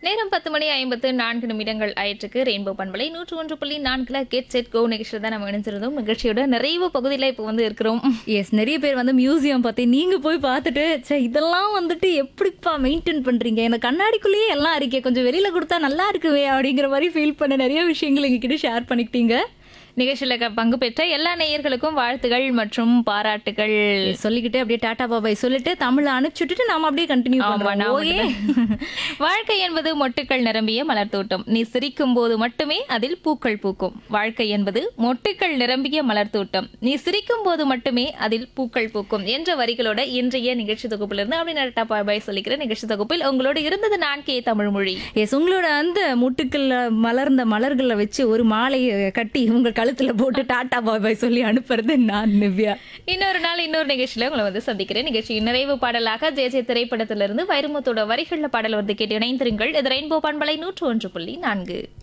நேரம் பத்து மணி ஐம்பத்து நான்கு நிமிடங்கள் ஆயிற்றுக்கு ரெயின்போ பண்பலை நூற்று ஒன்று புள்ளி நான்குல கெட் செட் கோ நிகழ்ச்சியில் தான் நம்ம இணைஞ்சிருந்தோம் நிகழ்ச்சியோட நிறைவு பகுதியில் இப்போ வந்து இருக்கிறோம் எஸ் நிறைய பேர் வந்து மியூசியம் பார்த்து நீங்க போய் பார்த்துட்டு ச்சே இதெல்லாம் வந்துட்டு எப்படிப்பா மெயின்டைன் பண்றீங்க இந்த கண்ணாடிக்குள்ளேயே எல்லாம் இருக்கே கொஞ்சம் வெளியில கொடுத்தா நல்லா இருக்குவே அப்படிங்கிற மாதிரி ஃபீல் பண்ண நிறைய விஷயங்கள் எங்ககிட்ட ஷேர் பண்ணிக்கிட்டீங்க நிகழ்ச்சியில் க- பங்கு பெற்ற எல்லா நேயர்களுக்கும் வாழ்த்துகள் மற்றும் பாராட்டுகள் சொல்லிக்கிட்டு அப்படியே டாடா பாபாய் சொல்லிட்டு தமிழ அனுப்பிச்சுட்டு நாம அப்படியே கண்டினியூ ஆமா, பண்ணுவோம் நான் ஓகே மட்டும்தான். வாழ்க்கை என்பது மொட்டுக்கள் நிரம்பிய மலர் தோட்டம் நீ சிரிக்கும் போது மட்டுமே அதில் பூக்கள் பூக்கும் வாழ்க்கை என்பது மொட்டுக்கள் நிரம்பிய மலர் தோட்டம் நீ சிரிக்கும் போது மட்டுமே அதில் பூக்கள் பூக்கும் என்ற வரிகளோட இன்றைய நிகழ்ச்சி தொகுப்பிலிருந்து அப்படி நட்டா பாய் சொல்லிக்கிற நிகழ்ச்சி தொகுப்பில் உங்களோட இருந்தது நான் கே தமிழ் மொழி எஸ் உங்களோட அந்த முட்டுக்கள்ல மலர்ந்த மலர்களை வச்சு ஒரு மாலையை கட்டி உங்க கழுத்துல போட்டு டாடா பாபாய் சொல்லி அனுப்புறது நான் நிவ்யா இன்னொரு நாள் இன்னொரு நிகழ்ச்சியில உங்களை வந்து சந்திக்கிறேன் நிகழ்ச்சியின் நிறைவு பாடலாக ஜே ஜே திரைப்படத்திலிருந்து வைரமுத்தோட வரிகள்ல பாடல் வந்து கேட்டு இணைந்திருங்கள் இது ரெயின்போ பண்பலை நூற்று ஒன்று புள்ளி நான்கு